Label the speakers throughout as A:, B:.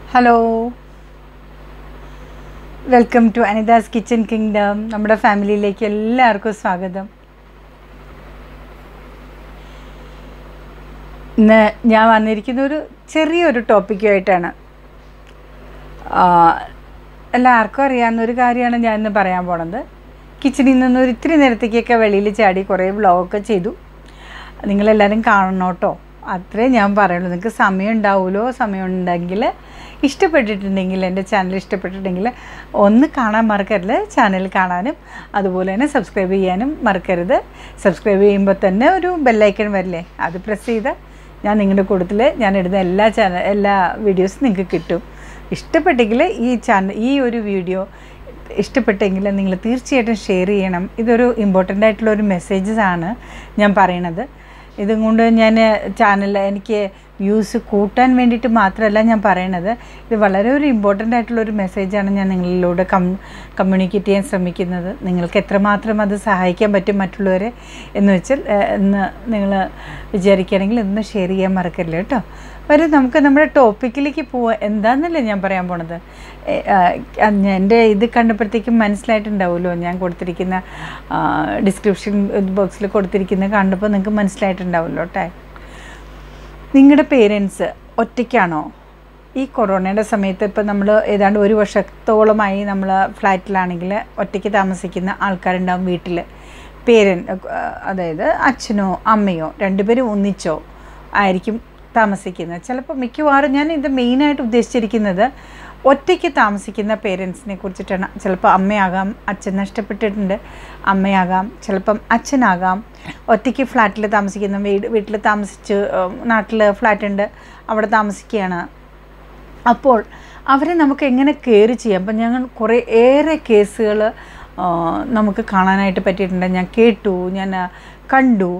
A: hello welcome to Anita's kitchen kingdom നമ്മുടെ ഫാമിലിയിലേക്ക് എല്ലാവർക്കും സ്വാഗതം ഇന്ന് ഞാൻ വന്നിരിക്കുന്ന ഒരു ചെറിയൊരു ടോപ്പിക്കുമായിട്ടാണ് എല്ലാവർക്കും അറിയാവുന്ന ഒരു കാര്യമാണ് ഞാൻ ഇന്ന് പറയാൻ പോണത് കിച്ചണിൽ നിന്ന് ഒരു ഇത്തിരി നേരത്തേക്കൊക്കെ വെളിയിൽ ചാടി കുറേ വ്ളോഗൊക്കെ ചെയ്തു നിങ്ങളെല്ലാവരും കാണണം കേട്ടോ അത്രേ ഞാൻ പറയുള്ളൂ നിങ്ങൾക്ക് സമയം ഉണ്ടാവുമല്ലോ സമയം ഉണ്ടെങ്കിൽ ഇഷ്ടപ്പെട്ടിട്ടുണ്ടെങ്കിൽ എൻ്റെ ചാനൽ ഇഷ്ടപ്പെട്ടിട്ടുണ്ടെങ്കിൽ ഒന്ന് കാണാൻ മറക്കരുത് ചാനൽ കാണാനും അതുപോലെ തന്നെ സബ്സ്ക്രൈബ് ചെയ്യാനും മറക്കരുത് സബ്സ്ക്രൈബ് ചെയ്യുമ്പോൾ തന്നെ ഒരു ബെല്ലൈക്കൺ വരില്ലേ അത് പ്രസ് ചെയ്താൽ ഞാൻ നിങ്ങളുടെ കൂട്ടത്തിൽ ഞാൻ ഇടുന്ന എല്ലാ ചാനൽ എല്ലാ വീഡിയോസും നിങ്ങൾക്ക് കിട്ടും ഇഷ്ടപ്പെട്ടെങ്കിൽ ഈ ചാനൽ ഈ ഒരു വീഡിയോ ഇഷ്ടപ്പെട്ടെങ്കിൽ നിങ്ങൾ തീർച്ചയായിട്ടും ഷെയർ ചെയ്യണം ഇതൊരു ഇമ്പോർട്ടൻ്റ് ആയിട്ടുള്ള ഒരു മെസ്സേജസ് ആണ് ഞാൻ പറയണത് ഇതും കൊണ്ട് ഞാൻ ചാനൽ എനിക്ക് വ്യൂസ് കൂട്ടാൻ വേണ്ടിയിട്ട് മാത്രമല്ല ഞാൻ പറയണത് ഇത് വളരെ ഒരു ഇമ്പോർട്ടൻ്റ് ആയിട്ടുള്ള ഒരു മെസ്സേജാണ് ഞാൻ നിങ്ങളിലൂടെ കം കമ്മ്യൂണിക്കേറ്റ് ചെയ്യാൻ ശ്രമിക്കുന്നത് നിങ്ങൾക്ക് എത്രമാത്രം അത് സഹായിക്കാൻ പറ്റും മറ്റുള്ളവരെ എന്ന് വെച്ചാൽ എന്ന് നിങ്ങൾ വിചാരിക്കുകയാണെങ്കിൽ ഒന്ന് ഷെയർ ചെയ്യാൻ മറക്കരുത് കേട്ടോ വരും നമുക്ക് നമ്മുടെ ടോപ്പിക്കിലേക്ക് പോവാം എന്താണെന്നല്ലേ ഞാൻ പറയാൻ പോണത് എൻ്റെ ഇത് കണ്ടപ്പോഴത്തേക്കും മനസ്സിലായിട്ടുണ്ടാവുമല്ലോ ഞാൻ കൊടുത്തിരിക്കുന്ന ഡിസ്ക്രിപ്ഷൻ ബോക്സിൽ കൊടുത്തിരിക്കുന്ന കണ്ടപ്പോൾ നിങ്ങൾക്ക് മനസ്സിലായിട്ടുണ്ടാവുമല്ലോ കേട്ടെ നിങ്ങളുടെ പേരൻസ് ഒറ്റയ്ക്കാണോ ഈ കൊറോണയുടെ സമയത്ത് ഇപ്പോൾ നമ്മൾ ഏതാണ്ട് ഒരു വർഷത്തോളമായി നമ്മൾ ഫ്ലാറ്റിലാണെങ്കിൽ ഒറ്റയ്ക്ക് താമസിക്കുന്ന ആൾക്കാരുണ്ടാവും വീട്ടിൽ പേരൻ അതായത് അച്ഛനോ അമ്മയോ രണ്ടുപേരും ഒന്നിച്ചോ ആയിരിക്കും താമസിക്കുന്നത് ചിലപ്പോൾ മിക്കവാറും ഞാൻ ഇത് മെയിനായിട്ട് ഉദ്ദേശിച്ചിരിക്കുന്നത് ഒറ്റയ്ക്ക് താമസിക്കുന്ന പേരൻസിനെ കുറിച്ചിട്ടാണ് ചിലപ്പോൾ അമ്മയാകാം അച്ഛൻ നഷ്ടപ്പെട്ടിട്ടുണ്ട് അമ്മയാകാം ചിലപ്പം അച്ഛനാകാം ഒറ്റയ്ക്ക് ഫ്ലാറ്റിൽ താമസിക്കുന്ന വീട് വീട്ടിൽ താമസിച്ച് നാട്ടിൽ ഫ്ലാറ്റ് ഉണ്ട് അവിടെ താമസിക്കുകയാണ് അപ്പോൾ അവരെ നമുക്ക് എങ്ങനെ കെയർ ചെയ്യാം അപ്പം ഞങ്ങൾ കുറേ ഏറെ കേസുകൾ നമുക്ക് കാണാനായിട്ട് പറ്റിയിട്ടുണ്ട് ഞാൻ കേട്ടു ഞാൻ കണ്ടു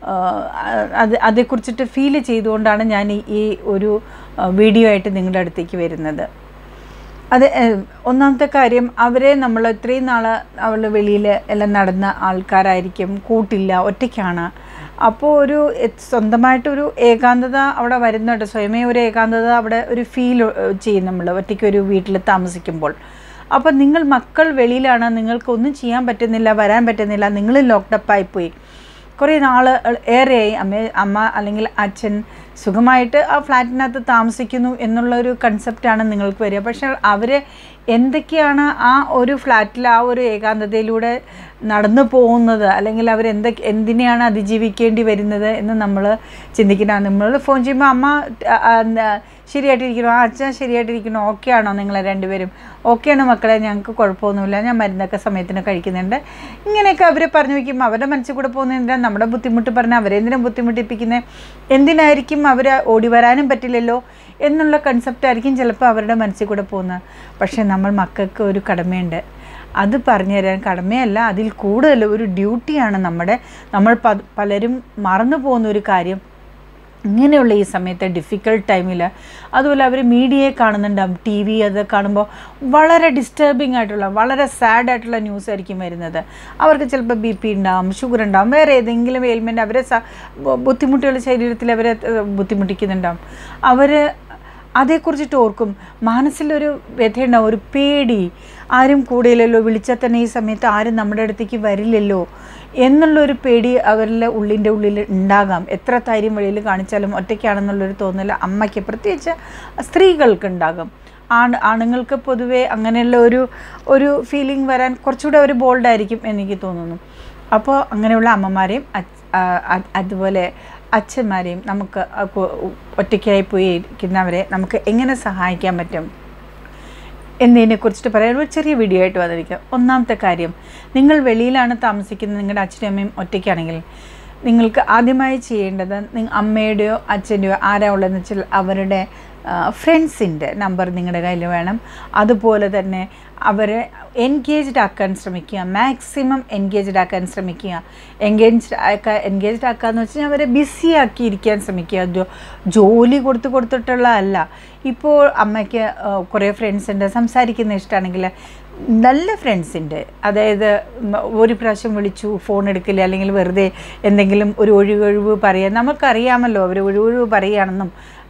A: അത് അതേക്കുറിച്ചിട്ട് ഫീൽ ചെയ്തുകൊണ്ടാണ് ഞാൻ ഈ ഒരു വീഡിയോ ആയിട്ട് നിങ്ങളുടെ അടുത്തേക്ക് വരുന്നത് അത് ഒന്നാമത്തെ കാര്യം അവരെ നമ്മൾ ഇത്രയും നാൾ അവൾ വെളിയിൽ എല്ലാം നടന്ന ആൾക്കാരായിരിക്കും കൂട്ടില്ല ഒറ്റയ്ക്കാണ് അപ്പോൾ ഒരു സ്വന്തമായിട്ടൊരു ഏകാന്തത അവിടെ വരുന്നുണ്ട് സ്വയമേ ഒരു ഏകാന്തത അവിടെ ഒരു ഫീൽ ചെയ്യും നമ്മൾ ഒറ്റയ്ക്ക് ഒരു വീട്ടിൽ താമസിക്കുമ്പോൾ അപ്പോൾ നിങ്ങൾ മക്കൾ വെളിയിലാണ് നിങ്ങൾക്കൊന്നും ചെയ്യാൻ പറ്റുന്നില്ല വരാൻ പറ്റുന്നില്ല നിങ്ങൾ ലോക്ക്ഡപ്പായി പോയി കുറേ നാൾ ഏറെയായി അമ്മ അമ്മ അല്ലെങ്കിൽ അച്ഛൻ സുഖമായിട്ട് ആ ഫ്ലാറ്റിനകത്ത് താമസിക്കുന്നു എന്നുള്ളൊരു കൺസെപ്റ്റാണ് നിങ്ങൾക്ക് വരിക പക്ഷേ അവർ എന്തൊക്കെയാണ് ആ ഒരു ഫ്ലാറ്റിൽ ആ ഒരു ഏകാന്തതയിലൂടെ നടന്നു പോകുന്നത് അല്ലെങ്കിൽ അവർ എന്തൊക്കെ എന്തിനെയാണ് അതിജീവിക്കേണ്ടി വരുന്നത് എന്ന് നമ്മൾ ചിന്തിക്കണം നമ്മൾ ഫോൺ ചെയ്യുമ്പോൾ അമ്മ ശരിയായിട്ടിരിക്കണോ ആ അച്ഛൻ ശരിയായിട്ടിരിക്കണോ ഓക്കെ ആണോ നിങ്ങൾ രണ്ടുപേരും ഓക്കെയാണ് മക്കളെ ഞങ്ങൾക്ക് കുഴപ്പമൊന്നുമില്ല ഞാൻ മരുന്നൊക്കെ സമയത്തിന് കഴിക്കുന്നുണ്ട് ഇങ്ങനെയൊക്കെ അവർ പറഞ്ഞു വയ്ക്കുമ്പോൾ അവരുടെ മനസ്സിൽ കൂടെ പോകുന്നതിൻ്റെ നമ്മുടെ ബുദ്ധിമുട്ട് പറഞ്ഞ് അവരെന്തിനും ബുദ്ധിമുട്ടിപ്പിക്കുന്നത് എന്തിനായിരിക്കും അവർ ഓടി വരാനും പറ്റില്ലല്ലോ എന്നുള്ള കൺസെപ്റ്റ് ആയിരിക്കും ചിലപ്പോൾ അവരുടെ മനസ്സിൽ കൂടെ പോകുന്നത് പക്ഷേ നമ്മൾ മക്കൾക്ക് ഒരു കടമയുണ്ട് അത് പറഞ്ഞു തരാൻ കടമയല്ല അതിൽ കൂടുതൽ ഒരു ഡ്യൂട്ടിയാണ് നമ്മുടെ നമ്മൾ പലരും മറന്നു പോകുന്ന ഒരു കാര്യം ഇങ്ങനെയുള്ള ഈ സമയത്തെ ഡിഫിക്കൽട്ട് ടൈമിൽ അതുപോലെ അവർ മീഡിയയെ കാണുന്നുണ്ടാവും ടി വി അത് കാണുമ്പോൾ വളരെ ഡിസ്റ്റർബിംഗ് ആയിട്ടുള്ള വളരെ സാഡ് ആയിട്ടുള്ള ന്യൂസ് ആയിരിക്കും വരുന്നത് അവർക്ക് ചിലപ്പോൾ ബി പി ഉണ്ടാവും ഷുഗർ ഉണ്ടാവും വേറെ ഏതെങ്കിലും എയിൽമെൻറ്റ് അവരെ ബുദ്ധിമുട്ടുകൾ ശരീരത്തിൽ അവരെ ബുദ്ധിമുട്ടിക്കുന്നുണ്ടാവും അവർ അതേക്കുറിച്ചിട്ട് ഓർക്കും മനസ്സിലൊരു വ്യഥയുണ്ടാവും ഒരു പേടി ആരും കൂടെയില്ലല്ലോ വിളിച്ചാൽ തന്നെ ഈ സമയത്ത് ആരും നമ്മുടെ അടുത്തേക്ക് വരില്ലല്ലോ എന്നുള്ളൊരു പേടി അവരുടെ ഉള്ളിൻ്റെ ഉള്ളിൽ ഉണ്ടാകാം എത്ര ധൈര്യം വെളിയിൽ കാണിച്ചാലും ഒറ്റയ്ക്കാണെന്നുള്ളൊരു തോന്നൽ അമ്മയ്ക്ക് പ്രത്യേകിച്ച് സ്ത്രീകൾക്ക് ഉണ്ടാകും ആണ് ആണുങ്ങൾക്ക് പൊതുവേ അങ്ങനെയുള്ള ഒരു ഒരു ഫീലിംഗ് വരാൻ കുറച്ചുകൂടെ ഒരു ബോൾഡായിരിക്കും എനിക്ക് തോന്നുന്നു അപ്പോൾ അങ്ങനെയുള്ള അമ്മമാരെയും അതുപോലെ അച്ഛന്മാരെയും നമുക്ക് ഒറ്റയ്ക്കായി പോയി ഇരിക്കുന്നവരെ നമുക്ക് എങ്ങനെ സഹായിക്കാൻ പറ്റും എന്നതിനെക്കുറിച്ചിട്ട് പറയാൻ ഒരു ചെറിയ വീഡിയോ ആയിട്ട് വന്നിരിക്കുക ഒന്നാമത്തെ കാര്യം നിങ്ങൾ വെളിയിലാണ് താമസിക്കുന്നത് നിങ്ങളുടെ അച്ഛനും അമ്മയും ഒറ്റയ്ക്കാണെങ്കിൽ നിങ്ങൾക്ക് ആദ്യമായി ചെയ്യേണ്ടത് അമ്മയുടെയോ അച്ഛൻ്റെയോ ആരാ ഉള്ളതെന്ന് വെച്ചാൽ അവരുടെ ഫ്രണ്ട്സിൻ്റെ നമ്പർ നിങ്ങളുടെ കയ്യിൽ വേണം അതുപോലെ തന്നെ അവരെ എൻഗേജ്ഡ് ആക്കാൻ ശ്രമിക്കുക മാക്സിമം എൻഗേജ്ഡ് ആക്കാൻ ശ്രമിക്കുക എൻഗേജ്ഡ് ആക്കാൻ എൻഗേജ്ഡ് ആക്കുക എന്ന് വെച്ചാൽ അവരെ ബിസി ആക്കിയിരിക്കാൻ ശ്രമിക്കുക ജോലി കൊടുത്ത് കൊടുത്തിട്ടുള്ള അല്ല ഇപ്പോൾ അമ്മയ്ക്ക് കുറേ ഫ്രണ്ട്സ് ഉണ്ട് സംസാരിക്കുന്ന ഇഷ്ടമാണെങ്കിൽ നല്ല ഫ്രണ്ട്സ് ഉണ്ട് അതായത് ഒരു പ്രാവശ്യം വിളിച്ചു ഫോൺ എടുക്കില്ല അല്ലെങ്കിൽ വെറുതെ എന്തെങ്കിലും ഒരു ഒഴിവൊഴിവ് പറയുക നമുക്കറിയാമല്ലോ അവർ ഒഴിവൊഴിവ് പറയുകയാണെന്നും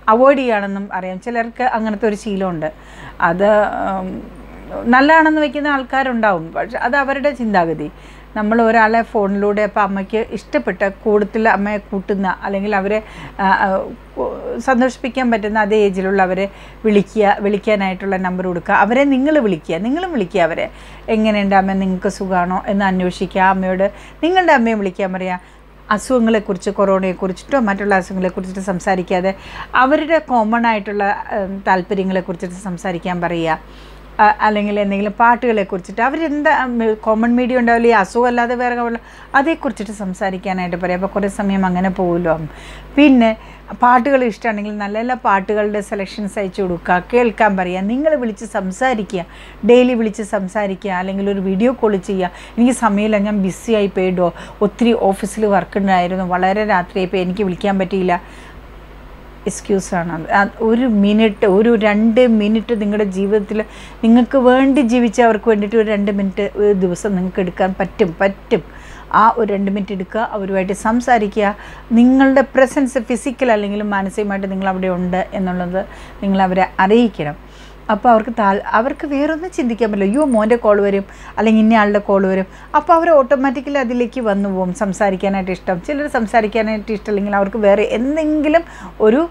A: അവോയ്ഡ് ചെയ്യുകയാണെന്നും അറിയാം ചിലർക്ക് അങ്ങനത്തെ ഒരു ശീലമുണ്ട് അത് ഉം, നല്ലതാണെന്ന് വെക്കുന്ന ആൾക്കാരുണ്ടാവും പക്ഷെ അത് അവരുടെ ചിന്താഗതി നമ്മൾ ഒരാളെ ഫോണിലൂടെ അപ്പോൾ അമ്മയ്ക്ക് ഇഷ്ടപ്പെട്ട കൂടുതൽ അമ്മയെ കൂട്ടുന്ന അല്ലെങ്കിൽ അവരെ ആ, ആ, കു- സന്തോഷിപ്പിക്കാൻ പറ്റുന്ന അതേ ഏജിലുള്ളവരെ വിളിക്കുക വിളിക്കാനായിട്ടുള്ള നമ്പർ കൊടുക്കുക അവരെ നിങ്ങൾ വിളിക്കുക നിങ്ങളും വിളിക്കുക അവരെ എങ്ങനെയുണ്ട് അമ്മ നിങ്ങൾക്ക് സുഖമാണോ എന്ന് അന്വേഷിക്കുക അമ്മയോട് നിങ്ങളുടെ അമ്മയെ വിളിക്കാൻ പറയാം അസുഖങ്ങളെക്കുറിച്ച് കൊറോണയെക്കുറിച്ചിട്ടോ മറ്റുള്ള അസുഖങ്ങളെക്കുറിച്ചിട്ട് സംസാരിക്കാതെ അവരുടെ കോമൺ ആയിട്ടുള്ള ഉം, താല്പര്യങ്ങളെക്കുറിച്ചിട്ട് സംസാരിക്കാൻ പറയുക അ- അല്ലെങ്കിൽ എന്തെങ്കിലും പാട്ടുകളെ കുറിച്ചിട്ട് അവരെന്താ കോമൺ മീഡിയ ഉണ്ടാവില്ല ഈ അസുഖമല്ലാതെ വേറെ ഉള്ള അതേക്കുറിച്ചിട്ട് സംസാരിക്കാനായിട്ട് പറയാം അപ്പോൾ കുറേ സമയം അങ്ങനെ പോകുമല്ലോ പിന്നെ പാട്ടുകൾ ഇഷ്ടമാണെങ്കിൽ നല്ല നല്ല പാട്ടുകളുടെ സെലക്ഷൻസ് അയച്ചു കൊടുക്കുക കേൾക്കാൻ പറയുക നിങ്ങൾ വിളിച്ച് സംസാരിക്കുക ഡെയിലി വിളിച്ച് സംസാരിക്കുക അല്ലെങ്കിൽ ഒരു വീഡിയോ കോൾ ചെയ്യുക എനിക്ക് സമയമില്ല ഞാൻ ബിസി ആയി പോയിട്ടോ ഒത്തിരി ഓഫീസിൽ വർക്ക് ഉണ്ടായിരുന്നു വളരെ രാത്രിയായി പോയി എനിക്ക് വിളിക്കാൻ പറ്റിയില്ല എക്സ്ക്യൂസാണ് അത് അത് ഒരു മിനിറ്റ് ഒരു രണ്ട് മിനിറ്റ് നിങ്ങളുടെ ജീവിതത്തിൽ നിങ്ങൾക്ക് വേണ്ടി ജീവിച്ചവർക്ക് വേണ്ടിയിട്ട് ഒരു രണ്ട് മിനിറ്റ് ഒരു ദിവസം നിങ്ങൾക്ക് എടുക്കാൻ പറ്റും പറ്റും ആ ഒരു രണ്ട് മിനിറ്റ് എടുക്കുക അവരുമായിട്ട് സംസാരിക്കുക നിങ്ങളുടെ പ്രസൻസ് ഫിസിക്കൽ അല്ലെങ്കിൽ മാനസികമായിട്ട് നിങ്ങൾ അവിടെ ഉണ്ട് എന്നുള്ളത് നിങ്ങൾ അവരെ അറിയിക്കണം അപ്പോൾ അവർക്ക് താൽ അവർക്ക് വേറൊന്നും ചിന്തിക്കാൻ പറ്റില്ല അയ്യോ മോൻ്റെ കോൾ വരും അല്ലെങ്കിൽ ഇന്ന ആളുടെ കോൾ വരും അപ്പോൾ അവർ ഓട്ടോമാറ്റിക്കലി അതിലേക്ക് വന്നു പോകും സംസാരിക്കാനായിട്ട് ഇഷ്ടം ചിലർ സംസാരിക്കാനായിട്ട് ഇഷ്ടമില്ലെങ്കിൽ അവർക്ക് വേറെ എന്തെങ്കിലും ഒരു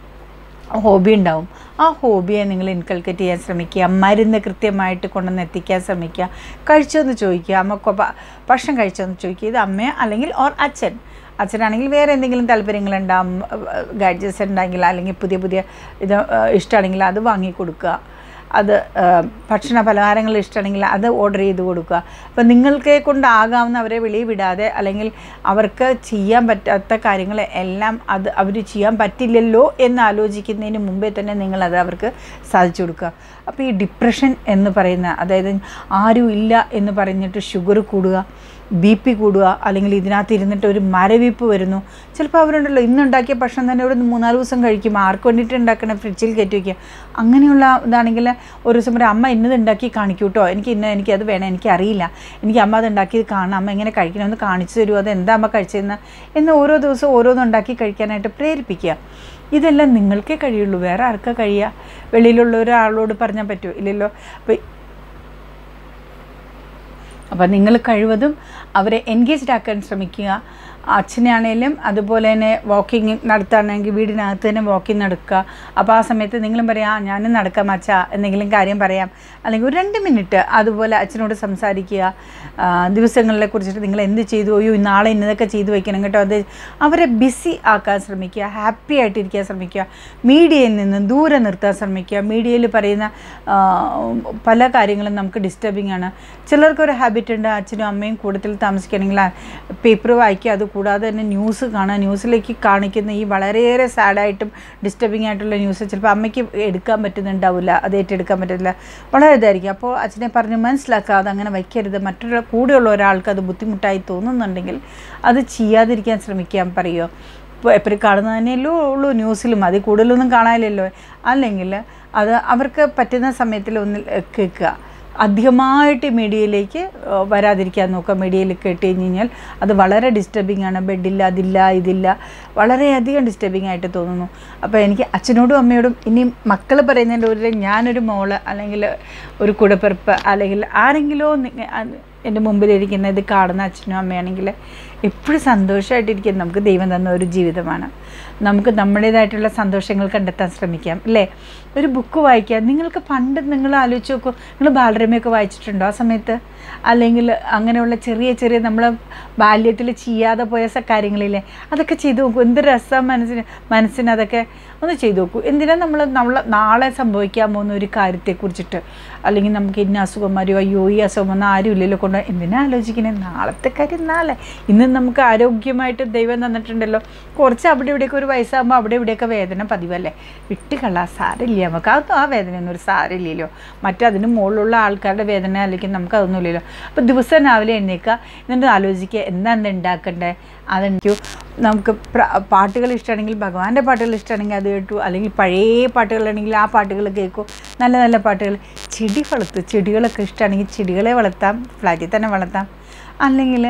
A: ഹോബി ഉണ്ടാവും ആ ഹോബിയെ നിങ്ങൾ ഇൻകൾക്കേറ്റ് ചെയ്യാൻ ശ്രമിക്കുക മരുന്ന് കൃത്യമായിട്ട് കൊണ്ടുവന്ന് എത്തിക്കാൻ ശ്രമിക്കുക കഴിച്ചോ എന്ന് ചോദിക്കുക അമ്മ ഭക്ഷണം കഴിച്ചോ എന്ന് ചോദിക്കുക ഇത് അമ്മയോ അല്ലെങ്കിൽ ഓർ അച്ഛൻ അച്ഛനാണെങ്കിൽ വേറെ എന്തെങ്കിലും താല്പര്യങ്ങളുണ്ടാകും ഗാഡ്ജറ്റ്സ് ഉണ്ടെങ്കിൽ അല്ലെങ്കിൽ പുതിയ പുതിയ ഇത് ഇഷ്ടമാണെങ്കിൽ അത് വാങ്ങി കൊടുക്കുക അത് ആ, ഭക്ഷണ പലഹാരങ്ങൾ ഇഷ്ടമാണെങ്കിൽ അത് ഓർഡർ ചെയ്ത് കൊടുക്കുക അപ്പം നിങ്ങൾക്ക് കൊണ്ടാകാവുന്ന അവരെ വെളിയിൽ വിടാതെ അല്ലെങ്കിൽ അവർക്ക് ചെയ്യാൻ പറ്റാത്ത കാര്യങ്ങൾ എല്ലാം അത് അവർ ചെയ്യാൻ പറ്റില്ലല്ലോ എന്ന് ആലോചിക്കുന്നതിന് മുമ്പേ തന്നെ നിങ്ങളത് അവർക്ക് സാധിച്ചു കൊടുക്കുക അപ്പോൾ ഈ ഡിപ്രഷൻ എന്ന് പറയുന്ന അതായത് ആരും ഇല്ല എന്ന് പറഞ്ഞിട്ട് ഷുഗർ കൂടുക ബി പി കൂടുക അല്ലെങ്കിൽ ഇതിനകത്ത് ഇരുന്നിട്ട് ഒരു മരവിപ്പ് വരുന്നു ചിലപ്പോൾ അവരുണ്ടല്ലോ ഇന്നുണ്ടാക്കിയ ഭക്ഷണം തന്നെ ഇവിടെ മൂന്നാല് ദിവസം കഴിക്കും ആർക്ക് വേണ്ടിയിട്ട് ഉണ്ടാക്കണ ഫ്രിഡ്ജിൽ കയറ്റി വയ്ക്കുക അങ്ങനെയുള്ള ഇതാണെങ്കിൽ ഒരു ദിവസം ഒരു അമ്മ ഇന്നത് ഉണ്ടാക്കി കാണിക്കൂ കേട്ടോ എനിക്ക് ഇന്ന എനിക്ക് അത് വേണം എനിക്ക് അറിയില്ല എനിക്ക് അമ്മ അത് ഉണ്ടാക്കിയത് കാണാം അമ്മ എങ്ങനെ കഴിക്കണമെന്ന് കാണിച്ചു തരുമോ അത് എന്താ അമ്മ കഴിച്ചതെന്ന് എന്ന് ഓരോ ദിവസവും ഓരോന്ന് ഉണ്ടാക്കി കഴിക്കാനായിട്ട് പ്രേരിപ്പിക്കുക ഇതെല്ലാം നിങ്ങൾക്കേ കഴിയുള്ളൂ വേറെ ആർക്കാ കഴിയുക വെളിയിലുള്ള ഒരാളോട് പറഞ്ഞാൽ പറ്റുമോ ഇല്ലല്ലോ അപ്പോൾ അപ്പം നിങ്ങൾ കഴിവതും അവരെ എൻഗേജ്ഡ് ആക്കാൻ ശ്രമിക്കുക അച്ഛനാണേലും അതുപോലെ തന്നെ വാക്കിംഗ് നടത്തുകയാണെങ്കിൽ വീടിനകത്ത് തന്നെ വാക്കിംഗ് നടക്കുക അപ്പോൾ ആ സമയത്ത് നിങ്ങളും പറയാം ആ ഞാനും നടക്കാം അച്ഛ എന്തെങ്കിലും കാര്യം പറയാം അല്ലെങ്കിൽ ഒരു രണ്ട് മിനിറ്റ് അതുപോലെ അച്ഛനോട് സംസാരിക്കുക ആ, ദിവസങ്ങളെ കുറിച്ചിട്ട് നിങ്ങൾ എന്ത് ചെയ്തു അയ്യോ നാളെ ഇന്നതൊക്കെ ചെയ്തു വയ്ക്കണം കേട്ടോ അത് അവരെ ബിസി ആക്കാൻ ശ്രമിക്കുക ഹാപ്പി ആയിട്ടിരിക്കാൻ ശ്രമിക്കുക മീഡിയയിൽ നിന്ന് ദൂരെ നിർത്താൻ ശ്രമിക്കുക മീഡിയയിൽ പറയുന്ന ആ, പല കാര്യങ്ങളും നമുക്ക് ഡിസ്റ്റർബിംഗ് ആണ് ചിലർക്കൊരു ഹാബിറ്റ് ഉണ്ട് അച്ഛനും അമ്മയും കൂടുതൽ താമസിക്കുകയാണെങ്കിൽ പേപ്പർ വായിക്കുക അത് കൂടാതെ തന്നെ ന്യൂസ് കാണുക ന്യൂസിലേക്ക് കാണിക്കുന്ന ഈ വളരെയേറെ സാഡായിട്ടും ഡിസ്റ്റർബിംഗ് ആയിട്ടുള്ള ന്യൂസ് ചിലപ്പോൾ അമ്മയ്ക്ക് എടുക്കാൻ പറ്റുന്നുണ്ടാവില്ല അത് ഏറ്റെടുക്കാൻ പറ്റില്ല വളരെ ഇതായിരിക്കും അപ്പോൾ അച്ഛനെ പറഞ്ഞ് മനസ്സിലാക്കുക അത് അങ്ങനെ വയ്ക്കരുത് മറ്റൊരു കൂടെയുള്ള ഒരാൾക്ക് അത് ബുദ്ധിമുട്ടായി തോന്നുന്നുണ്ടെങ്കിൽ അത് ചെയ്യാതിരിക്കാൻ ശ്രമിക്കാൻ പറയുമോ ഇപ്പോൾ എപ്പോഴും കാണുന്നത് തന്നെയല്ലോ ഉള്ളൂ ന്യൂസിലും അതിൽ കൂടുതലൊന്നും കാണാനില്ലല്ലോ അല്ലെങ്കിൽ അത് അവർക്ക് പറ്റുന്ന സമയത്തിൽ ഒന്ന് കേൾക്കുക അധികമായിട്ട് മീഡിയയിലേക്ക് ഏഹ്, വരാതിരിക്കാൻ നോക്കുക മീഡിയയിൽ കേട്ട് കഴിഞ്ഞ് കഴിഞ്ഞാൽ അത് വളരെ ഡിസ്റ്റർബിംഗ് ആണ് ബെഡില്ല അതില്ല ഇതില്ല വളരെയധികം ഡിസ്റ്റർബിംഗ് ആയിട്ട് തോന്നുന്നു അപ്പോൾ എനിക്ക് അച്ഛനോടും അമ്മയോടും ഇനി മക്കൾ പറയുന്നതിൻ്റെ ഒരു ഞാനൊരു മോള് അല്ലെങ്കിൽ ഒരു കൂടപ്പിറപ്പ് അല്ലെങ്കിൽ ആരെങ്കിലോ നിങ്ങ- അത് എൻ്റെ മുമ്പിലിരിക്കുന്ന ഇത് കാണുന്ന അച്ഛനും അമ്മയാണെങ്കിൽ എപ്പോഴും സന്തോഷമായിട്ടിരിക്കും നമുക്ക് ദൈവം തന്ന ഒരു ജീവിതമാണ് നമുക്ക് നമ്മുടേതായിട്ടുള്ള സന്തോഷങ്ങൾ കണ്ടെത്താൻ ശ്രമിക്കാം അല്ലേ ഒരു ബുക്ക് വായിക്കുക നിങ്ങൾക്ക് പണ്ട് നിങ്ങൾ ആലോചിച്ച് നോക്കൂ നിങ്ങൾ ബാലരമയൊക്കെ വായിച്ചിട്ടുണ്ടോ ആ സമയത്ത് അല്ലെങ്കിൽ അങ്ങനെയുള്ള ചെറിയ ചെറിയ നമ്മൾ ബാല്യത്തിൽ ചെയ്യാതെ പോയ സ- കാര്യങ്ങളില്ലേ അതൊക്കെ ചെയ്തു നോക്കൂ എന്ത് രസം മനസ്സിന് മനസ്സിന് അതൊക്കെ ഒന്ന് ചെയ്തു നോക്കൂ എന്തിനാ നമ്മൾ നമ്മൾ നാളെ സംഭവിക്കാൻ പോകുന്ന ഒരു കാര്യത്തെക്കുറിച്ചിട്ട് അല്ലെങ്കിൽ നമുക്ക് ഇന്ന അസുഖം വരും അയ്യോ ഈ അസുഖം വന്നാൽ ആരും ഇല്ലല്ലോ കൊണ്ട് എന്തിനാ ആലോചിക്കുന്നത് നാളത്തെ കാര്യം നാളെ ഇന്ന് നമുക്ക് ആരോഗ്യമായിട്ട് ദൈവം തന്നിട്ടുണ്ടല്ലോ കുറച്ച് അവിടെ ഇവിടെയൊക്കെ ഒരു വയസ്സാകുമ്പോൾ അവിടെ ഇവിടെയൊക്കെ വേദന പതിവല്ലേ വിട്ടുകളാ സാരമില്ല നമുക്ക് അതൊന്നും ആ വേദനയൊന്നും ഒരു സാരമില്ലല്ലോ മറ്റതിന് മുകളിലുള്ള ആൾക്കാരുടെ വേദന അല്ലെങ്കിൽ നമുക്ക് അതൊന്നുമില്ലല്ലോ അപ്പോൾ ദിവസം രാവിലെ എഴുന്നേൽക്കുക എന്നിട്ട് ആലോചിക്കുക എന്താണ് ഉണ്ടാക്കണ്ടേ അതെനിക്ക് നമുക്ക് പ്ര- പാട്ടുകൾ ഇഷ്ടമാണെങ്കിൽ ഭഗവാന്റെ പാട്ടുകൾ ഇഷ്ടമാണെങ്കിൽ അത് കേട്ടു അല്ലെങ്കിൽ പഴയ പാട്ടുകളാണെങ്കിൽ ആ പാട്ടുകൾ കേൾക്കും നല്ല നല്ല പാട്ടുകൾ ചെടി വളർത്തും ചെടികളൊക്കെ ഇഷ്ടമാണെങ്കിൽ ചെടികളെ വളർത്താം ഫ്ലാറ്റിൽ തന്നെ വളർത്താം അല്ലെങ്കിൽ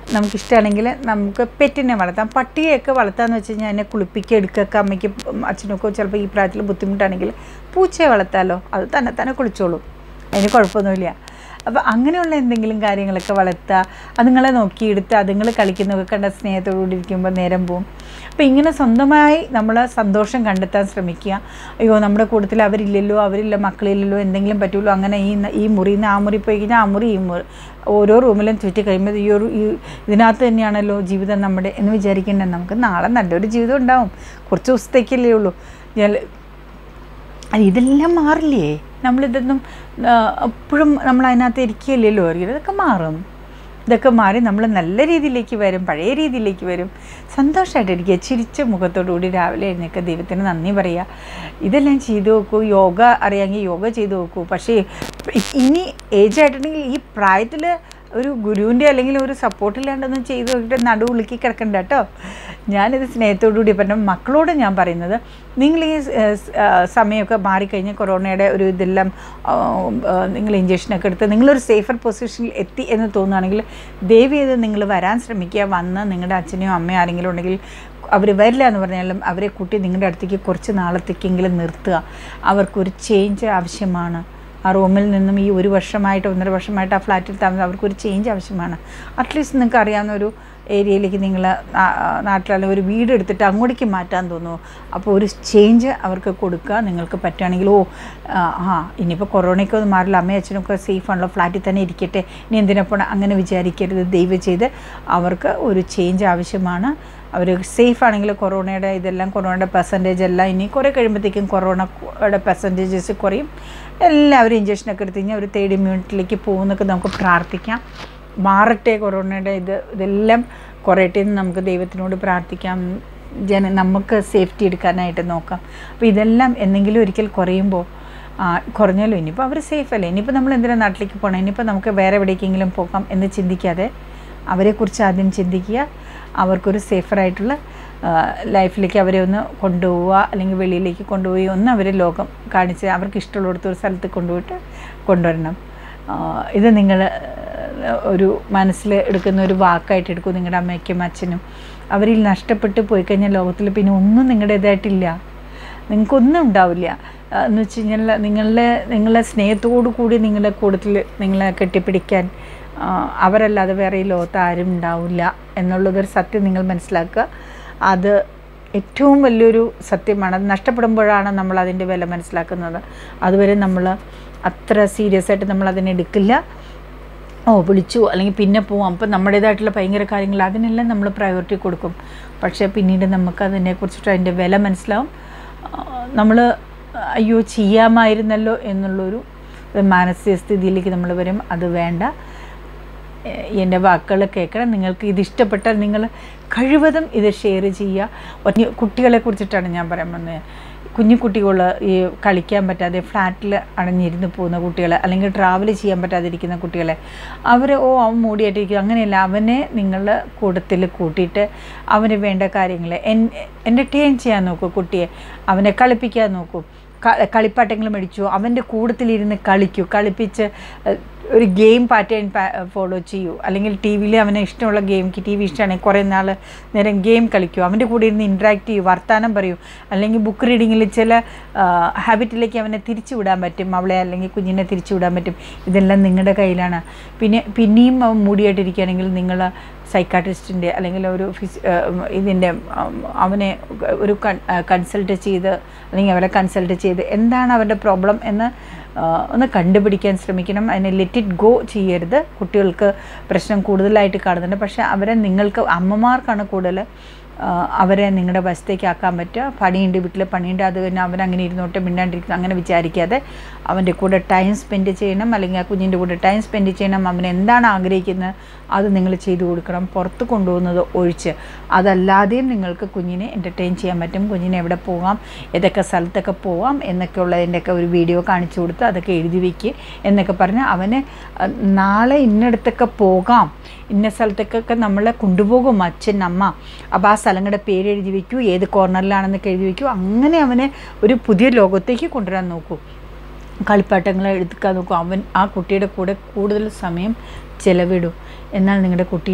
A: നമുക്കിഷ്ടമാണെങ്കിൽ നമുക്ക് പെറ്റിനെ വളർത്താം പട്ടിയെയൊക്കെ വളർത്താമെന്ന് വെച്ച് കഴിഞ്ഞാൽ അതിനെ കുളിപ്പിക്കുക എടുക്കുകയൊക്കെ അമ്മയ്ക്ക് അച്ഛനൊക്കെ ചിലപ്പോൾ ഈ പ്രായത്തിൽ ബുദ്ധിമുട്ടാണെങ്കിൽ പൂച്ചയെ വളർത്താമല്ലോ അത് തന്നെ തന്നെ കുളിച്ചോളും അതിന് കുഴപ്പമൊന്നുമില്ല അപ്പോൾ അങ്ങനെയുള്ള എന്തെങ്കിലും കാര്യങ്ങളൊക്കെ വളർത്തുക അതുങ്ങളെ നോക്കിയെടുത്ത് അതുങ്ങൾ കളിക്കുന്നതൊക്കെ കണ്ട സ്നേഹത്തോടുകൂടി ഇരിക്കുമ്പോൾ നേരം പോവും അപ്പോൾ ഇങ്ങനെ സ്വന്തമായി നമ്മൾ സന്തോഷം കണ്ടെത്താൻ ശ്രമിക്കുക അയ്യോ നമ്മുടെ കൂട്ടത്തിൽ അവരില്ലല്ലോ അവരില്ല മക്കളില്ലല്ലോ എന്തെങ്കിലും പറ്റുമല്ലോ അങ്ങനെ ഈ ന- ഈ മുറിയിൽ നിന്ന് ആ മുറി പോയി കഴിഞ്ഞാൽ ആ മുറി ഈ മുറി ഓരോ റൂമിലും ചുറ്റി കഴിയുമ്പോൾ ഈ ഒരു ഈ ഇതിനകത്ത് തന്നെയാണല്ലോ ജീവിതം നമ്മുടെ എന്ന് വിചാരിക്കേണ്ടത് നമുക്ക് നാളെ നല്ലൊരു ജീവിതം ഉണ്ടാവും കുറച്ച് ദിവസത്തേക്കല്ലേ ഉള്ളൂ ഞാൻ അത് ഇതെല്ലാം മാറില്ലേ നമ്മളിതൊന്നും ആ, എപ്പോഴും നമ്മൾ അതിനകത്ത് ഇരിക്കുകയല്ലല്ലോ അറിയുന്നത് ഇതൊക്കെ മാറും ഇതൊക്കെ മാറി നമ്മൾ നല്ല രീതിയിലേക്ക് വരും പഴയ രീതിയിലേക്ക് വരും സന്തോഷമായിട്ടിരിക്കുക ചിരിച്ച മുഖത്തോടുകൂടി രാവിലെ എഴുന്നേൽക്കുക ദൈവത്തിന് നന്ദി പറയുക ഇതെല്ലാം ചെയ്തു നോക്കൂ യോഗ അറിയാമെങ്കിൽ യോഗ ചെയ്തു നോക്കൂ പക്ഷേ ഇ- ഇനി ഏജ് ആയിട്ടുണ്ടെങ്കിൽ ഈ പ്രായത്തിൽ ഒരു ഗുരുവിൻ്റെ അല്ലെങ്കിൽ ഒരു സപ്പോർട്ടില്ലാണ്ടൊന്നും ചെയ്ത് നോക്കിയിട്ട് നടു ഉളുക്കി കിടക്കണ്ട കേട്ടോ ഞാനിത് സ്നേഹത്തോടുകൂടി പറഞ്ഞ മക്കളോട് ഞാൻ പറയുന്നത് നിങ്ങൾ ഈ സ്- ഏഹ് സ്- ആ, സമയമൊക്കെ മാറിക്കഴിഞ്ഞ് കൊറോണയുടെ ഒരു ഇതെല്ലാം ആ, ആ, നിങ്ങൾ ഇഞ്ചക്ഷനൊക്കെ എടുത്ത് നിങ്ങളൊരു സേഫർ പൊസിഷനിൽ എത്തി എന്ന് തോന്നുകയാണെങ്കിൽ ദയവ് ചെയ്ത് നിങ്ങൾ വരാൻ ശ്രമിക്കുക വന്ന് നിങ്ങളുടെ അച്ഛനെയോ അമ്മയോ ആരെങ്കിലും ഉണ്ടെങ്കിൽ അവർ വരില്ല എന്ന് പറഞ്ഞാലും അവരെ കൂട്ടി നിങ്ങളുടെ അടുത്തേക്ക് കുറച്ച് നാളത്തേക്കെങ്കിലും നിർത്തുക അവർക്കൊരു ചേഞ്ച് ആവശ്യമാണ് ആ റൂമിൽ നിന്നും ഈ ഒരു വർഷമായിട്ട് ഒന്നര വർഷമായിട്ട് ആ ഫ്ലാറ്റിൽ താമസം അവർക്കൊരു ചേഞ്ച് ആവശ്യമാണ് അറ്റ്ലീസ്റ്റ് നിങ്ങൾക്ക് അറിയാവുന്ന ഒരു ഏരിയയിലേക്ക് നിങ്ങൾ നാട്ടിലാണെങ്കിൽ ഒരു വീട് എടുത്തിട്ട് അങ്ങോട്ടേക്ക് മാറ്റാൻ തോന്നുന്നു അപ്പോൾ ഒരു ചേഞ്ച് അവർക്ക് കൊടുക്കുക നിങ്ങൾക്ക് പറ്റുകയാണെങ്കിൽ ഓ ആ, ആ ഇനിയിപ്പോൾ കൊറോണയ്ക്ക് ഒന്നും മാറില്ല അമ്മയും അച്ഛനൊക്കെ സേഫ് ആണല്ലോ ഫ്ലാറ്റിൽ തന്നെ ഇരിക്കട്ടെ ഇനി എന്തിനാ പോണം അങ്ങനെ വിചാരിക്കരുത് ദയവ് ചെയ്ത് അവർക്ക് ഒരു ചേഞ്ച് ആവശ്യമാണ് അവർ സേഫ് ആണെങ്കിൽ കൊറോണയുടെ ഇതെല്ലാം കൊറോണയുടെ പെർസെൻറ്റേജ് എല്ലാം ഇനി കുറേ കഴിയുമ്പോഴത്തേക്കും കൊറോണയുടെ പെർസെൻറ്റേജസ് കുറയും എല്ലാവരും ഇഞ്ചക്ഷനൊക്കെ എടുത്ത് കഴിഞ്ഞാൽ ഒരു തേർഡ് ഇമ്മ്യൂണിറ്റിലേക്ക് പോകുന്നൊക്കെ നമുക്ക് പ്രാർത്ഥിക്കാം മാറട്ടെ കൊറോണയുടെ ഇത് ഇതെല്ലാം കുറയട്ടെ എന്ന് നമുക്ക് ദൈവത്തിനോട് പ്രാർത്ഥിക്കാം ജന നമുക്ക് സേഫ്റ്റി എടുക്കാനായിട്ട് നോക്കാം അപ്പോൾ ഇതെല്ലാം എന്തെങ്കിലും ഒരിക്കൽ കുറയുമ്പോൾ ആ, കുറഞ്ഞല്ലോ ഇനിയിപ്പോൾ അവർ സേഫ് അല്ലേ ഇനിയിപ്പോൾ നമ്മൾ എന്തിനാ നാട്ടിലേക്ക് പോകണം ഇനിയിപ്പോൾ നമുക്ക് വേറെ എവിടേക്കെങ്കിലും പോകാം എന്ന് ചിന്തിക്കാതെ അവരെക്കുറിച്ച് ആദ്യം ചിന്തിക്കുക അവർക്കൊരു സേഫറായിട്ടുള്ള ലൈഫിലേക്ക് അവരെ ഒന്ന് കൊണ്ടുപോവുക അല്ലെങ്കിൽ വെളിയിലേക്ക് കൊണ്ടുപോയി ഒന്ന് അവരെ ലോകം കാണിച്ച് അവർക്ക് ഇഷ്ടമുള്ളിടത്ത് ഒരു സ്ഥലത്ത് കൊണ്ടുപോയിട്ട് കൊണ്ടുവരണം ആ, ഇത് നിങ്ങൾ ഒരു മനസ്സിൽ എടുക്കുന്ന ഒരു വാക്കായിട്ട് എടുക്കും നിങ്ങളുടെ അമ്മയ്ക്കും അച്ഛനും അവരിൽ നഷ്ടപ്പെട്ട് പോയി കഴിഞ്ഞാൽ ലോകത്തിൽ പിന്നെ ഒന്നും നിങ്ങളുടേതായിട്ടില്ല നിങ്ങൾക്കൊന്നും ഉണ്ടാവില്ല ആ, എന്ന് വെച്ച് കഴിഞ്ഞാൽ നിങ്ങളുടെ നിങ്ങളെ സ്നേഹത്തോടു കൂടി നിങ്ങളുടെ കൂട്ടത്തിൽ നിങ്ങളെ കെട്ടിപ്പിടിക്കാൻ ആ, അവരല്ലാതെ വേറെ ഈ ലോകത്ത് ആരും ഉണ്ടാവില്ല എന്നുള്ളതൊരു സത്യം നിങ്ങൾ മനസ്സിലാക്കുക അത് ഏറ്റവും വലിയൊരു സത്യമാണ് അത് നഷ്ടപ്പെടുമ്പോഴാണ് നമ്മൾ അതിൻ്റെ വില മനസ്സിലാക്കുന്നത് അതുവരെ നമ്മൾ അത്ര സീരിയസ് ആയിട്ട് നമ്മൾ അതിനെ എടുക്കില്ല ഓ വിളിച്ചു അല്ലെങ്കിൽ പിന്നെ പോവാം അപ്പം നമ്മുടേതായിട്ടുള്ള ഭയങ്കര കാര്യങ്ങൾ അതിനെല്ലാം നമ്മൾ പ്രയോറിറ്റി കൊടുക്കും പക്ഷേ പിന്നീട് നമുക്ക് അതിനെക്കുറിച്ചിട്ട് അതിൻ്റെ വില മനസ്സിലാവും നമ്മൾ അയ്യോ ചെയ്യാമായിരുന്നല്ലോ എന്നുള്ളൊരു മാനസിക സ്ഥിതിയിലേക്ക് നമ്മൾ വരും അത് വേണ്ട ഏഹ് എൻ്റെ വാക്കുകൾ കേൾക്കണം നിങ്ങൾക്ക് ഇത് ഇഷ്ടപ്പെട്ടാൽ നിങ്ങൾ കഴിവതും ഇത് ഷെയർ ചെയ്യുക ഒറ്റ കുട്ടികളെ കുറിച്ചിട്ടാണ് ഞാൻ പറയാൻ വന്നത് കുഞ്ഞു കുട്ടികൾ ഈ കളിക്കാൻ പറ്റാതെ ഫ്ലാറ്റിൽ അടഞ്ഞിരുന്ന് പോകുന്ന കുട്ടികളെ അല്ലെങ്കിൽ ട്രാവൽ ചെയ്യാൻ പറ്റാതിരിക്കുന്ന കുട്ടികളെ അവർ ഓ അവൻ മൂടിയായിട്ടിരിക്കും അങ്ങനെയല്ല അവനെ നിങ്ങൾ കൂട്ടത്തിൽ കൂട്ടിയിട്ട് അവന് വേണ്ട കാര്യങ്ങൾ എൻ എൻ്റർടൈൻ ചെയ്യാൻ നോക്കൂ കുട്ടിയെ അവനെ കളിപ്പിക്കാൻ നോക്കൂ ക- കളിപ്പാട്ടങ്ങൾ മേടിച്ചു അവൻ്റെ കൂട്ടത്തിലിരുന്ന് കളിക്കൂ കളിപ്പിച്ച് ഏഹ്, ഒരു ഗെയിം പാറ്റേൺ ഫോളോ ചെയ്യൂ അല്ലെങ്കിൽ ടി വിയിൽ അവന് ഇഷ്ടമുള്ള ഗെയിം ടി വി ഇഷ്ടമാണെങ്കിൽ കുറേ നാൾ നേരം ഗെയിം കളിക്കൂ അവൻ്റെ കൂടെ ഇരുന്ന് ഇൻട്രാക്ട് ചെയ്യൂ വർത്തമാനം പറയൂ അല്ലെങ്കിൽ ബുക്ക് റീഡിങ്ങിൽ ചില ഹാബിറ്റിലേക്ക് അവനെ തിരിച്ചു വിടാൻ പറ്റും അവളെ അല്ലെങ്കിൽ കുഞ്ഞിനെ തിരിച്ചു വിടാൻ പറ്റും ഇതെല്ലാം നിങ്ങളുടെ കയ്യിലാണ് പിന്നെ പിന്നെയും അവൻ മൂടിയായിട്ടിരിക്കുകയാണെങ്കിൽ നിങ്ങൾ സൈക്കാട്രിസ്റ്റിൻ്റെ അല്ലെങ്കിൽ ഒരു ഫിസ് ഇതിൻ്റെ അവനെ ഒരു കൺസൾട്ട് ചെയ്ത് അല്ലെങ്കിൽ അവരെ കൺസൾട്ട് ചെയ്ത് എന്താണ് അവരുടെ പ്രോബ്ലം എന്ന് ആ, ഒന്ന് കണ്ടുപിടിക്കാൻ ശ്രമിക്കണം അതിനെ ലെറ്റ് ഇറ്റ് ഗോ ചെയ്യരുത് കുട്ടികൾക്ക് പ്രശ്നം കൂടുതലായിട്ട് കാണുന്നുണ്ട് പക്ഷേ അവരെ നിങ്ങൾക്ക് അമ്മമാർക്കാണ് കൂടുതൽ ആ, അവരെ നിങ്ങളുടെ വശത്തേക്ക് ആക്കാൻ പറ്റുക പണിയുണ്ട് വീട്ടിൽ പണിയുണ്ട് അത് തന്നെ അവനങ്ങനെ ഇരുന്നോട്ട് മിണ്ടാണ്ടിരിക്കുന്നു അങ്ങനെ വിചാരിക്കാതെ അവൻ്റെ കൂടെ ടൈം സ്പെൻഡ് ചെയ്യണം അല്ലെങ്കിൽ ആ കുഞ്ഞിൻ്റെ കൂടെ ടൈം സ്പെൻഡ് ചെയ്യണം അവൻ എന്താണ് ആഗ്രഹിക്കുന്നത് അത് നിങ്ങൾ ചെയ്തു കൊടുക്കണം പുറത്ത് കൊണ്ടുപോകുന്നത് ഒഴിച്ച് അതല്ലാതെയും നിങ്ങൾക്ക് കുഞ്ഞിനെ എൻ്റർടൈൻ ചെയ്യാൻ പറ്റും കുഞ്ഞിനെ എവിടെ പോകാം ഏതൊക്കെ സ്ഥലത്തൊക്കെ പോകാം എന്നൊക്കെ ഉള്ളതിൻ്റെയൊക്കെ ഒരു വീഡിയോ കാണിച്ചു കൊടുത്ത് അതൊക്കെ എഴുതി വയ്ക്കുക എന്നൊക്കെ പറഞ്ഞ് അവന് അഹ്, നാളെ ഇന്നടത്തൊക്കെ പോകാം ഇന്ന സ്ഥലത്തേക്കൊക്കെ നമ്മളെ കൊണ്ടുപോകും അച്ഛൻ അമ്മ അപ്പോൾ ആ സ്ഥലങ്ങളുടെ പേര് എഴുതി വയ്ക്കൂ ഏത് കോർണറിലാണെന്നൊക്കെ എഴുതി വയ്ക്കൂ അങ്ങനെ അവനെ ഒരു പുതിയ ലോകത്തേക്ക് കൊണ്ടുവരാൻ നോക്കൂ കളിപ്പാട്ടങ്ങൾ എടുക്കാൻ നോക്കും അവൻ ആ കുട്ടിയുടെ കൂടെ കൂടുതൽ സമയം ചിലവിടും എന്നാൽ നിങ്ങളുടെ കുട്ടി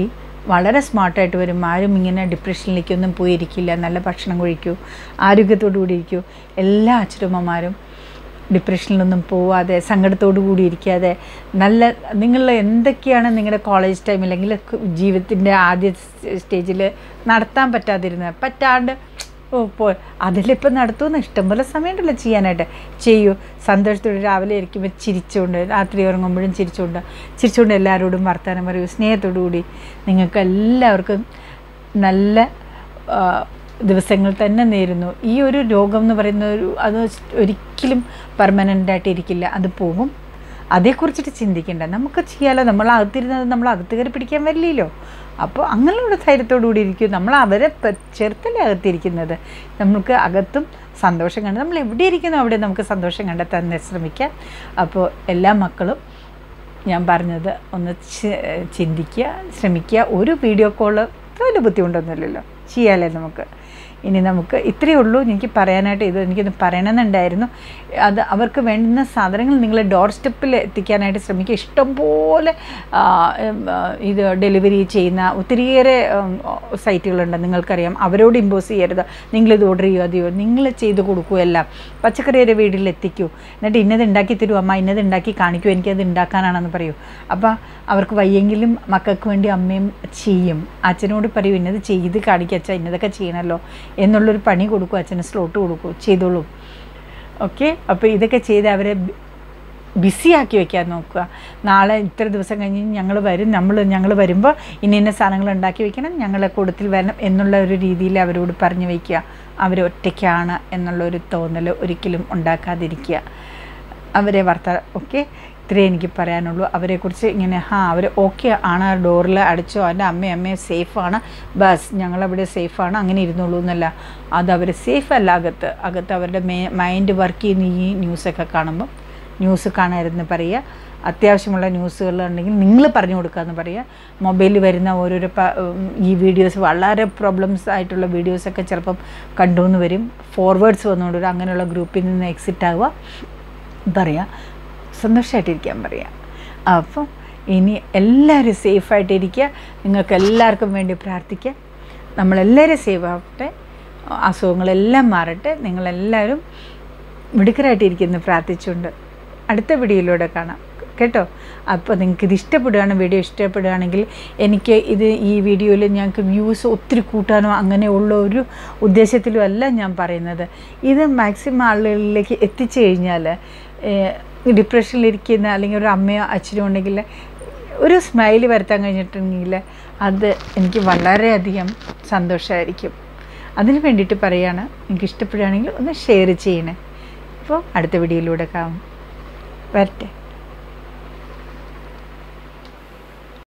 A: വളരെ സ്മാർട്ടായിട്ട് വരും ആരും ഇങ്ങനെ ഡിപ്രഷനിലേക്കൊന്നും പോയിരിക്കില്ല നല്ല ഭക്ഷണം കഴിക്കൂ ആരോഗ്യത്തോടു കൂടി ഇരിക്കൂ എല്ലാ അച്ഛനമ്മമാരും ഡിപ്രഷനിലൊന്നും പോവാതെ സങ്കടത്തോടു കൂടി ഇരിക്കാതെ നല്ല നിങ്ങൾ എന്തൊക്കെയാണ് നിങ്ങളുടെ കോളേജ് ടൈം അല്ലെങ്കിൽ ജീവിതത്തിൻ്റെ ആദ്യ സ്റ്റേജിൽ നടത്താൻ പറ്റാതിരുന്നത് പറ്റാണ്ട് ഓ പോ അതിലിപ്പോൾ നടത്തുമെന്ന് ഇഷ്ടംപോലെ സമയമുണ്ടല്ലോ ചെയ്യാനായിട്ട് ചെയ്യൂ സന്തോഷത്തോടെ രാവിലെ ഇരിക്കുമ്പോൾ ചിരിച്ചുകൊണ്ട് രാത്രി ഉറങ്ങുമ്പോഴും ചിരിച്ചുകൊണ്ട് ചിരിച്ചുകൊണ്ട് എല്ലാവരോടും വർത്തമാനം പറയൂ സ്നേഹത്തോടു കൂടി നിങ്ങൾക്ക് എല്ലാവർക്കും നല്ല ആ, ദിവസങ്ങൾ തന്നെ നേരുന്നു ഈ ഒരു രോഗം എന്ന് പറയുന്ന ഒരു അത് ഒരിക്കലും പെർമനൻ്റ് ആയിട്ട് ഇരിക്കില്ല അത് പോകും അതേക്കുറിച്ചിട്ട് ചിന്തിക്കേണ്ട നമുക്ക് ചെയ്യാലോ നമ്മൾ അകത്തിരുന്നത് നമ്മൾ അകത്ത് കയറി പിടിക്കാൻ വരില്ലല്ലോ അപ്പോൾ അങ്ങനെയുള്ള ധൈര്യത്തോടു കൂടി ഇരിക്കും നമ്മൾ അവരെ പ- ചേർത്തല്ലേ അകത്തിരിക്കുന്നത് നമുക്ക് അകത്തും സന്തോഷം കണ്ട് നമ്മൾ എവിടെ ഇരിക്കുന്നു അവിടെ നമുക്ക് സന്തോഷം കണ്ടെത്താൻ ശ്രമിക്കാം അപ്പോൾ എല്ലാ മക്കളും ഞാൻ പറഞ്ഞത് ഒന്ന് ചി- ചിന്തിക്കുക ശ്രമിക്കുക ഒരു വീഡിയോ കോള് വലിയ ബുദ്ധിമുട്ടൊന്നുമില്ലല്ലോ ചെയ്യാമല്ലേ നമുക്ക് ഇനി നമുക്ക് ഇത്രയേ ഉള്ളൂ എനിക്ക് പറയാനായിട്ട് ഇത് എനിക്കൊന്ന് പറയണമെന്നുണ്ടായിരുന്നു അത് അവർക്ക് വേണ്ടുന്ന സാധനങ്ങൾ നിങ്ങൾ ഡോർ സ്റ്റെപ്പിൽ എത്തിക്കാനായിട്ട് ശ്രമിക്കുക ഇഷ്ടംപോലെ ആ, ഉം, ആ, ഇത് ഡെലിവറി ചെയ്യുന്ന ഒത്തിരിയേറെ ഉം, സൈറ്റുകളുണ്ട് നിങ്ങൾക്കറിയാം അവരോട് ഇമ്പോസ് ചെയ്യരുത് നിങ്ങളിത് ഓർഡർ ചെയ്യുക അതെയോ നിങ്ങൾ ചെയ്ത് കൊടുക്കൂ എല്ലാം പച്ചക്കറിയുടെ വീട്ടിൽ എത്തിക്കൂ എന്നിട്ട് ഇന്നത് ഉണ്ടാക്കി തരൂ അമ്മ ഇന്നത് ഉണ്ടാക്കി കാണിക്കൂ എനിക്കത് ഉണ്ടാക്കാനാണെന്ന് പറയൂ അപ്പോൾ അവർക്ക് വയ്യെങ്കിലും മക്കൾക്ക് വേണ്ടി അമ്മയും ചെയ്യും അച്ഛനോട് പറയൂ ഇന്നത് ചെയ്ത് കാണിക്കുക അച്ഛാ ഇന്നതൊക്കെ ചെയ്യണമല്ലോ എന്നുള്ളൊരു പണി കൊടുക്കൂ അച്ഛന് സ്ലോട്ട് കൊടുക്കൂ ചെയ്തോളൂ ഓക്കെ അപ്പോൾ ഇതൊക്കെ ചെയ്ത് അവരെ ബിസി ആക്കി വെക്കാൻ നോക്കുക നാളെ ഇത്ര ദിവസം കഴിഞ്ഞ് ഞങ്ങൾ വരും നമ്മൾ ഞങ്ങൾ വരുമ്പോൾ ഇന്ന ഇന്ന സാധനങ്ങൾ ഉണ്ടാക്കി വെക്കണം ഞങ്ങളെ കൂടത്തിൽ വരണം എന്നുള്ള ഒരു രീതിയിൽ അവരോട് പറഞ്ഞു വയ്ക്കുക അവർ ഒറ്റയ്ക്കാണ് എന്നുള്ളൊരു തോന്നൽ ഒരിക്കലും ഉണ്ടാക്കാതിരിക്കുക അവരെ വാർത്ത ഓക്കെ ഇത്രേ എനിക്ക് പറയാനുള്ളൂ അവരെക്കുറിച്ച് ഇങ്ങനെ ഹാ അവർ ഓക്കെ ആണ് ഡോറിൽ അടിച്ചോ എൻ്റെ അമ്മ അമ്മയെ സേഫാണ് ബസ് ഞങ്ങളവിടെ സേഫാണ് അങ്ങനെ ഇരുന്നുള്ളൂ എന്നല്ല അത് അവർ സേഫ് അല്ല അകത്ത് അകത്ത് അവരുടെ മേ മൈൻഡ് വർക്ക് ചെയ്യുന്ന ഈ ന്യൂസൊക്കെ കാണുമ്പോൾ ന്യൂസ് കാണരുതെന്ന് പറയുക അത്യാവശ്യമുള്ള ന്യൂസുകൾ ഉണ്ടെങ്കിൽ നിങ്ങൾ പറഞ്ഞു കൊടുക്കാമെന്ന് പറയുക മൊബൈലിൽ വരുന്ന ഓരോരോ പ- ഉം, ഈ വീഡിയോസ് വളരെ പ്രോബ്ലംസ് ആയിട്ടുള്ള വീഡിയോസൊക്കെ ചിലപ്പം കണ്ടുവന്ന് വരും ഫോർവേഡ്സ് വന്നുകൊണ്ട് വരും അങ്ങനെയുള്ള ഗ്രൂപ്പിൽ നിന്ന് എക്സിറ്റ് ആവുക പറയുക സന്തോഷമായിട്ടിരിക്കാൻ പറയുക അപ്പം ഇനി എല്ലാവരും സേഫായിട്ടിരിക്കുക നിങ്ങൾക്ക് എല്ലാവർക്കും വേണ്ടി പ്രാർത്ഥിക്കുക നമ്മളെല്ലാവരും സേഫ് ആവട്ടെ അസുഖങ്ങളെല്ലാം മാറട്ടെ നിങ്ങളെല്ലാവരും മിടുക്കരായിട്ടിരിക്കുന്നു പ്രാർത്ഥിച്ചുകൊണ്ട് അടുത്ത വീഡിയോയിലൂടെ കാണാം കേട്ടോ അപ്പോൾ നിങ്ങൾക്ക് ഇത് ഇഷ്ടപ്പെടുകയാണ് വീഡിയോ ഇഷ്ടപ്പെടുകയാണെങ്കിൽ എനിക്ക് ഇത് ഈ വീഡിയോയിൽ ഞങ്ങൾക്ക് വ്യൂസ് ഒത്തിരി കൂട്ടാനോ അങ്ങനെയുള്ള ഒരു ഉദ്ദേശത്തിലും അല്ല ഞാൻ പറയുന്നത് ഇത് മാക്സിമം ആളുകളിലേക്ക് എത്തിച്ചു കഴിഞ്ഞാൽ ഡിപ്രഷനിലിരിക്കുന്ന അല്ലെങ്കിൽ ഒരു അമ്മയോ അച്ഛനോ ഉണ്ടെങ്കിൽ ഒരു സ്മൈൽ വരുത്താൻ കഴിഞ്ഞിട്ടുണ്ടെങ്കിൽ അത് എനിക്ക് വളരെയധികം സന്തോഷമായിരിക്കും അതിന് വേണ്ടിയിട്ട് പറയുകയാണ് നിങ്ങൾക്ക് ഇഷ്ടപ്പെടുകയാണെങ്കിൽ ഒന്ന് ഷെയർ ചെയ്യണേ അപ്പോൾ അടുത്ത വീഡിയോയിലൂടെ കാണും വരട്ടെ